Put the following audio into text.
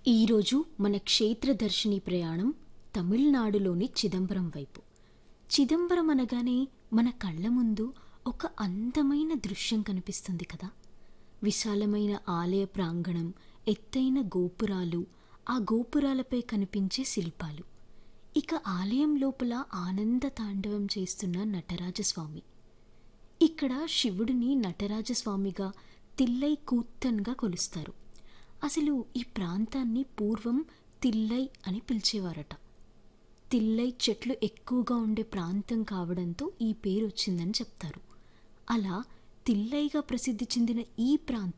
ఈరోజు మన క్షేత్ర దర్శిని ప్రయాణం తమిళనాడులోని చిదంబరం వైపు చిదంబరం అనగానే మన కళ్ళ ముందు ఒక అందమైన దృశ్యం కనిపిస్తుంది కదా విశాలమైన ఆలయ ప్రాంగణం ఎత్తైన గోపురాలు ఆ గోపురాలపై కనిపించే శిల్పాలు ఇక ఆలయం లోపల ఆనంద తాండవం చేస్తున్న నటరాజస్వామి ఇక్కడ శివుడిని నటరాజస్వామిగా తిల్లై కూత్తన్గా కొలుస్తారు అసలు ఈ ప్రాంతాన్ని పూర్వం తిల్లై అని పిలిచేవారట తిల్లై చెట్లు ఎక్కువగా ఉండే ప్రాంతం కావడంతో ఈ పేరు వచ్చిందని చెప్తారు అలా తిల్లైగా ప్రసిద్ధి చెందిన ఈ ప్రాంతం